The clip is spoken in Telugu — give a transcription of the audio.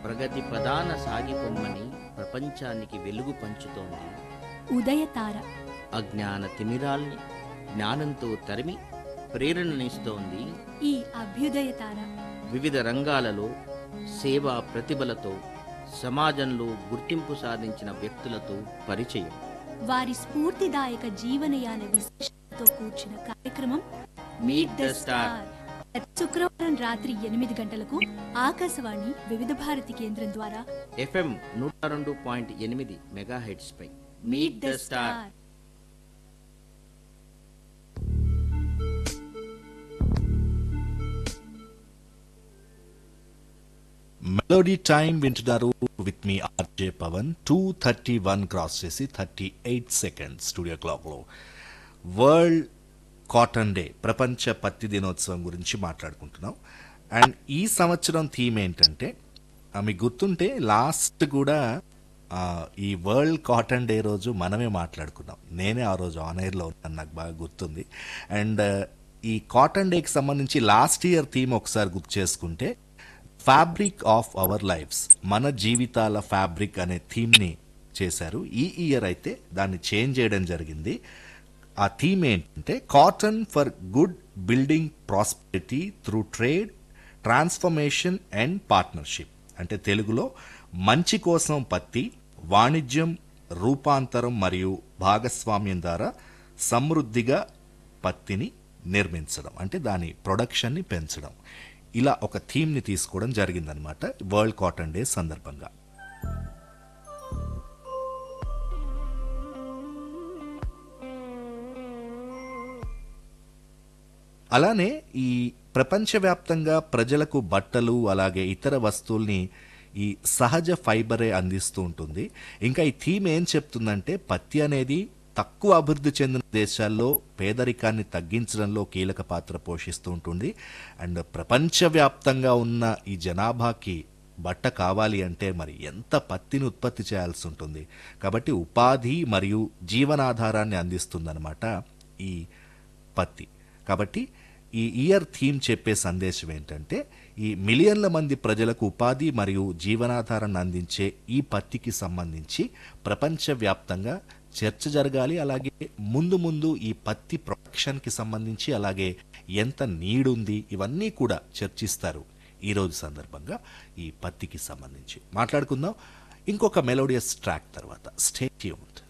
ప్రగతి ప్రధాన సాగిపొమ్మని ప్రపంచానికి వెలుగు పంచుతోంది ఉదయతార అజ్ఞాన తిమిరాల్ని జ్ఞానంతో తరిమి ప్రేరణనిస్తోంది ఈ అభ్యుదయతార వివిధ రంగాలలో సేవా ప్రతిభలతో సమాజంలో గుర్తింపు సాధించిన వ్యక్తులతో పరిచయం వారి స్ఫూర్తిదాయక జీవనయాన విశేషాలతో కూర్చిన కార్యక్రమం Meet the Star. ప్రతి శుక్రవారం రాత్రి ఎనిమిది గంటలకు ఆకాశవాణి వివిధ భారతి కేంద్రం ద్వారా ఎఫ్ఎం నూట రెండు పాయింట్ ఎనిమిది మెగా పై meet the star melody time వింటున్నారు with me RJ Pavan two thirty one cross చేసి థర్టీ ఎయిట్ సెకండ్స్ స్టూడియో క్లాక్లో వరల్డ్ కాటన్ డే ప్రపంచ పత్తి దినోత్సవం గురించి మాట్లాడుకుంటున్నాం అండ్ ఈ సంవత్సరం థీమ్ ఏంటంటే ఆ, మీకు గుర్తుంటే లాస్ట్ కూడా ఆ, ఈ వరల్డ్ కాటన్ డే రోజు మనమే మాట్లాడుకున్నాం నేనే ఆ రోజు ఆన్ ఎయిర్లో ఉన్నాను నాకు బాగా గుర్తుంది అండ్ ఈ కాటన్ డేకి సంబంధించి లాస్ట్ ఇయర్ థీమ్ ఒకసారి గుర్తు చేసుకుంటే ఫ్యాబ్రిక్ ఆఫ్ అవర్ లైఫ్స్ మన జీవితాల ఫ్యాబ్రిక్ అనే థీమ్ని చేశారు ఈ ఇయర్ అయితే దాన్ని చేంజ్ చేయడం జరిగింది ఆ థీమ్ ఏంటంటే cotton for good building prosperity through trade transformation and partnership అంటే తెలుగులో మంచి కోసం పత్తి వాణిజ్యం రూపాంతరం మరియు భాగస్వామ్యం ద్వారా సమృద్ధిగా పత్తిని నిర్మించడం అంటే దాని ప్రొడక్షన్ని పెంచడం ఇలా ఒక థీమ్ని తీసుకోవడం జరిగిందనమాట వరల్డ్ కాటన్ డే సందర్భంగా అలానే ఈ ప్రపంచవ్యాప్తంగా ప్రజలకు బట్టలు అలాగే ఇతర వస్తువుల్ని ఈ సహజ ఫైబరే అందిస్తూ ఉంటుంది ఇంకా ఈ థీమ్ ఏం చెప్తుందంటే పత్తి అనేది తక్కువ అభివృద్ధి చెందిన దేశాల్లో పేదరికాన్ని తగ్గించడంలో కీలక పాత్ర పోషిస్తూ ఉంటుంది అండ్ ప్రపంచవ్యాప్తంగా ఉన్న ఈ జనాభాకి బట్ట కావాలి అంటే మరి ఎంత పత్తిని ఉత్పత్తి చేయాల్సి ఉంటుంది కాబట్టి ఉపాధి మరియు జీవనాధారాన్ని అందిస్తుందన్నమాట ఈ పత్తి కాబట్టి ఈ ఇయర్ థీమ్ చెప్పే సందేశం ఏంటంటే ఈ మిలియన్ల మంది ప్రజలకు ఉపాధి మరియు జీవనాధారాన్ని అందించే ఈ పత్తికి సంబంధించి ప్రపంచవ్యాప్తంగా చర్చ జరగాలి అలాగే ముందు ముందు ఈ పత్తి ప్రొడక్షన్కి సంబంధించి అలాగే ఎంత నీడుంది ఇవన్నీ కూడా చర్చిస్తారు ఈ రోజు సందర్భంగా ఈ పత్తికి సంబంధించి మాట్లాడుకుందాం ఇంకొక మెలోడియస్ ట్రాక్ తర్వాత స్టే ట్యూన్డ్